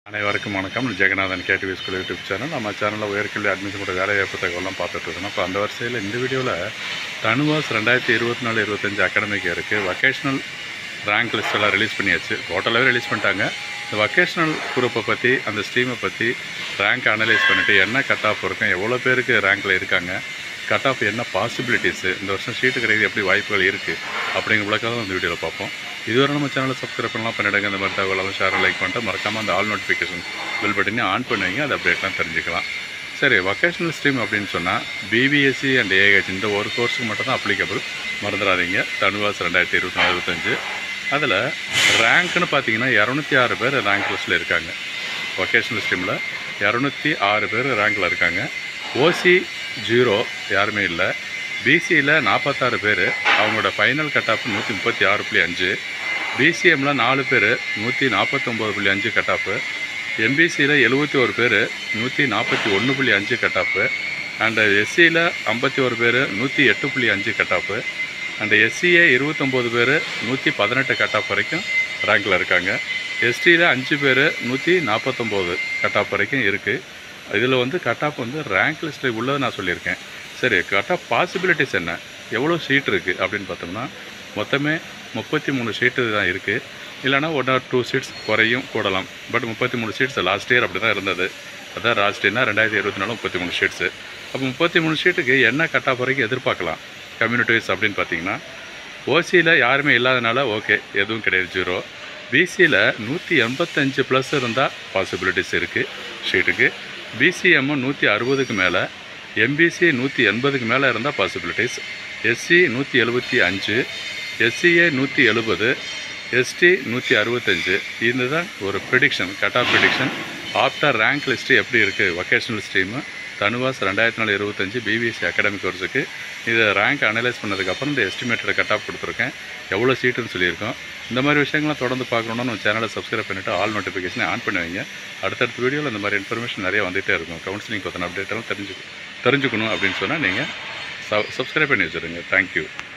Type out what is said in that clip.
அனைவருக்கும் வணக்கம் நான் Jeganathan KTV school YouTube channel நம்ம சேனலில் உயர்கல்வி அட்மிஷன் கூட வேலை வாய்ப்பு தகவலாம் பார்த்துட்டு இருக்கோம் அப்போ அந்த வரிசையில் இந்த வீடியோவில் தனுவாஸ் ரெண்டாயிரத்தி இருபத்தி நாலு இருபத்தஞ்சு அகாடமிக் இருக்குது வொகேஷ்னல் ரேங்க் லிஸ்ட் எல்லாம் ரிலீஸ் பண்ணியாச்சு டோட்டலாகவே ரிலீஸ் பண்ணிட்டாங்க இந்த வொகேஷ்னல் குரூப்பை பற்றி அந்த ஸ்ட்ரீமை பற்றி ரேங்க் அனலைஸ் பண்ணிவிட்டு என்ன கட் ஆஃப் இருக்கும் எவ்வளோ பேருக்கு ரேங்க்கில் இருக்காங்க கட் ஆஃப் என்ன பாசிபிலிட்டிஸு இந்த வருஷம் சீட்டு கிடையாது எப்படி வாய்ப்புகள் இருக்குது அப்படிங்கிற விளக்கம் இந்த வீடியோவில் பார்ப்போம் இதுவரை நம்ம சேனலை சப்ஸ்கிரைப் பண்ணலாம் பண்ணிடுங்க இந்த மாதிரி தகவலாம் ஷேர் லைக் பண்ணிட்டு மறக்காமல் அந்த ஆல் நோட்டிஃபிகேஷன் பில் பட்டனே ஆன் பண்ணுவீங்க அது அப்டேட்லாம் தெரிஞ்சுக்கலாம் சரி வொகேஷனல் ஸ்ட்ரீம் அப்படின்னு சொன்னால் பிபிஎஸ்சி அண்ட் ஏஹெச் இந்த ஒரு கோர்ஸுக்கு மட்டும் தான் அப்ளிகபிள் மறந்துடாதீங்க தனுவாஸ் ரெண்டாயிரத்தி இருபத்தி நாலு இருபத்தஞ்சு அதில் ரேங்க்னு பார்த்தீங்கன்னா இரநூத்தி ஆறு பேர் ரேங்க் லிஸ்ட்டில் இருக்காங்க வொகேஷனல் ஸ்ட்ரீமில் இரநூத்தி ஆறு பேர் ரேங்கில் இருக்காங்க ஓசி ஜீரோ யாருமே இல்லை பிசியில் நாற்பத்தாறு பேர் அவங்களோட ஃபைனல் கட் ஆஃப் நூற்றி முப்பத்தி ஆறு புள்ளி அஞ்சு பிசிஎம்மில் நாலு பேர் நூற்றி நாற்பத்தொம்போது புள்ளி அஞ்சு கட் ஆஃபு எம்பிசியில் எழுபத்தி ஒரு பேர் நூற்றி நாற்பத்தி ஒன்று புள்ளி அஞ்சு கட் ஆஃபு அண்டு எஸ்சியில் ஐம்பத்தி ஒரு பேர் நூற்றி எட்டு புள்ளி அஞ்சு கட் ஆஃபு அண்டு எஸ்சிஏ இருபத்தொம்போது பேர் நூற்றி பதினெட்டு கட் ஆஃப் வரைக்கும் ரேங்கில் இருக்காங்க எஸ்டியில் அஞ்சு பேர் நூற்றி நாற்பத்தொம்போது கட் ஆஃப் வரைக்கும் இருக்குது இதில் வந்து கட் ஆஃப் வந்து ரேங்க் லிஸ்ட்டில் உள்ளதை நான் சொல்லியிருக்கேன் சரி கட் ஆஃப் பாசிபிலிட்டிஸ் என்ன எவ்வளோ சீட் இருக்குது அப்படின்னு பார்த்தோம்னா மொத்தமே முப்பத்தி மூணு சீட்டு தான் இருக்குது இல்லைனா ஒன் ஆர் டூ சீட்ஸ் குறையும் கூடலாம் பட் முப்பத்தி மூணு சீட்ஸ் லாஸ்ட் இயர் அப்படி தான் இருந்தது அதான் லாஸ்ட் இயர்னா ரெண்டாயிரத்தி இருபத்தி நாலு முப்பத்தி மூணு சீட்ஸு அப்போ முப்பத்தி மூணு சீட்டுக்கு என்ன கட் ஆஃப் வரைக்கும் எதிர்பார்க்கலாம் கம்யூனிட்டிஸ் அப்படின்னு பார்த்தீங்கன்னா ஓசியில் யாருமே இல்லாதனால ஓகே எதுவும் கிடையாது ஜீரோ பிசியில் நூற்றி எண்பத்தஞ்சு ப்ளஸ் இருந்தால் பாசிபிலிட்டிஸ் இருக்குது ஷீட்டுக்கு பிசிஎம்மு நூற்றி அறுபதுக்கு மேலே எம்பிசி நூற்றி எண்பதுக்கு மேலே இருந்தால் பாசிபிலிட்டிஸ் எஸ்சி நூற்றி எழுபத்தி அஞ்சு எஸ்சிஏ நூற்றி எழுபது எஸ்டி நூற்றி அறுபத்தஞ்சு இதுதான் ஒரு prediction cut off prediction after rank list எப்படி இருக்குது வொகேஷனல் ஸ்ட்ரீமு தனுவாஸ் ரெண்டாயிரத்தி நாலு இருபத்தஞ்சு பிபிஎஸ்சி அகாடமிக் கோர்ஸுக்கு இதை ரேங்க் அனலைஸ் பண்ணதுக்கப்புறம் இந்த எஸ்டிமேட்டட் கட் ஆஃப் கொடுத்துருக்கேன் எவ்வளோ சீட்டுன்னு சொல்லியிருக்கோம் இந்த மாதிரி விஷயங்கள்லாம் தொடர்ந்து பார்க்கணுன்னா நம்ம சேனலை சப்ஸ்கிரைப் பண்ணிவிட்டு ஆல் நோட்டிஃபிகேஷனை ஆன் பண்ணி வைங்க அடுத்தடுத்த வீடியோவில் இந்த மாதிரி இன்ஃபர்மேஷன் நிறைய வந்துகிட்டே இருக்கும் கவுன்சிலிங் பற்றின அப்டேட்டெல்லாம் தெரிஞ்சு தெரிஞ்சுக்கணும் அப்படின்னு சொன்னால் நீங்கள் சப்ஸ்கிரைப் பண்ணி வச்சுருங்க தேங்க்யூ